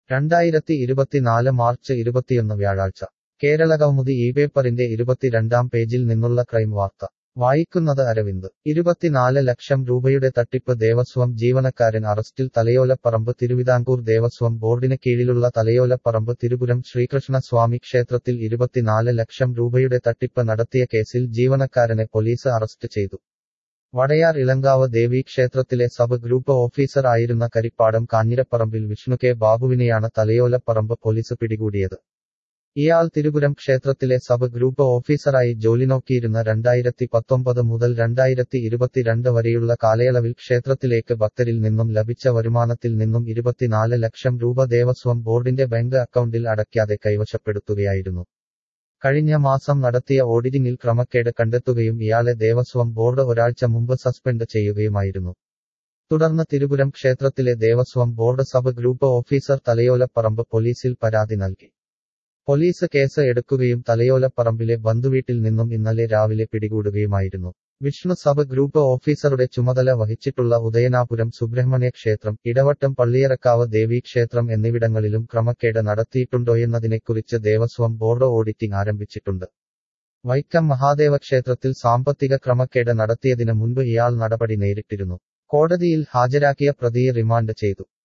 രണ്ടായിരത്തി ഇരുപത്തിനാല് മാർച്ച് ഇരുപത്തിയൊന്ന് വ്യാഴാഴ്ച കേരളകൗമുദി ഈ പേപ്പറിന്റെ ഇരുപത്തിരണ്ടാം പേജിൽ നിന്നുള്ള ക്രൈം വാർത്ത വായിക്കുന്നത് അരവിന്ദ് ഇരുപത്തിനാല് ലക്ഷം രൂപയുടെ തട്ടിപ്പ് ദേവസ്വം ജീവനക്കാരൻ അറസ്റ്റിൽ തലയോലപ്പറമ്പ് തിരുവിതാംകൂർ ദേവസ്വം ബോർഡിന് കീഴിലുള്ള തലയോലപ്പറമ്പ് തിരുപുരം ശ്രീകൃഷ്ണ സ്വാമി ക്ഷേത്രത്തിൽ ഇരുപത്തിനാല് ലക്ഷം രൂപയുടെ തട്ടിപ്പ് നടത്തിയ കേസിൽ ജീവനക്കാരനെ പോലീസ് അറസ്റ്റ് ചെയ്തു വടയാർ ഇളങ്കാവ് ദേവി ക്ഷേത്രത്തിലെ സബ് ഗ്രൂപ്പ് ഓഫീസർ ആയിരുന്ന കരിപ്പാടം കാഞ്ഞിരപ്പറമ്പിൽ വിഷ്ണു കെ ബാബുവിനെയാണ് തലയോലപ്പറമ്പ് പോലീസ് പിടികൂടിയത് ഇയാൾ തിരുപുരം ക്ഷേത്രത്തിലെ സബ് ഗ്രൂപ്പ് ഓഫീസറായി ജോലി നോക്കിയിരുന്ന രണ്ടായിരത്തി പത്തൊമ്പത് മുതൽ രണ്ടായിരത്തി ഇരുപത്തിരണ്ട് വരെയുള്ള കാലയളവിൽ ക്ഷേത്രത്തിലേക്ക് ഭക്തരിൽ നിന്നും ലഭിച്ച വരുമാനത്തിൽ നിന്നും ഇരുപത്തിനാല് ലക്ഷം രൂപ ദേവസ്വം ബോർഡിന്റെ ബാങ്ക് അക്കൗണ്ടിൽ അടയ്ക്കാതെ കൈവശപ്പെടുത്തുകയായിരുന്നു കഴിഞ്ഞ മാസം നടത്തിയ ഓഡിറ്റിംഗിൽ ക്രമക്കേട് കണ്ടെത്തുകയും ഇയാളെ ദേവസ്വം ബോർഡ് ഒരാഴ്ച മുമ്പ് സസ്പെൻഡ് ചെയ്യുകയുമായിരുന്നു തുടർന്ന് തിരുപുരം ക്ഷേത്രത്തിലെ Devaswom board sub group officer Thalayolaparambu പോലീസിൽ പരാതി നൽകി പോലീസ് കേസ് എടുക്കുകയും തലയോലപ്പറമ്പിലെ ബന്ധുവീട്ടിൽ നിന്നും ഇന്നലെ രാവിലെ പിടികൂടുകയുമായിരുന്നു വിഷ്ണു സബ് ഗ്രൂപ്പ് ഓഫീസറുടെ ചുമതല വഹിച്ചിട്ടുള്ള ഉദയനാപുരം സുബ്രഹ്മണ്യ ക്ഷേത്രം ഇടവട്ടം പള്ളിയറക്കാവ് ദേവീക്ഷേത്രം എന്നിവിടങ്ങളിലും ക്രമക്കേട് നടത്തിയിട്ടുണ്ടോയെന്നതിനെക്കുറിച്ച് ദേവസ്വം ബോർഡ് ഓഡിറ്റിംഗ് ആരംഭിച്ചിട്ടുണ്ട് വൈക്കം മഹാദേവ ക്ഷേത്രത്തിൽ സാമ്പത്തിക ക്രമക്കേട് നടത്തിയതിന് മുൻപ് ഇയാൾ നടപടി നേരിട്ടിരുന്നു കോടതിയിൽ ഹാജരാക്കിയ പ്രതിയെ റിമാൻഡ് ചെയ്തു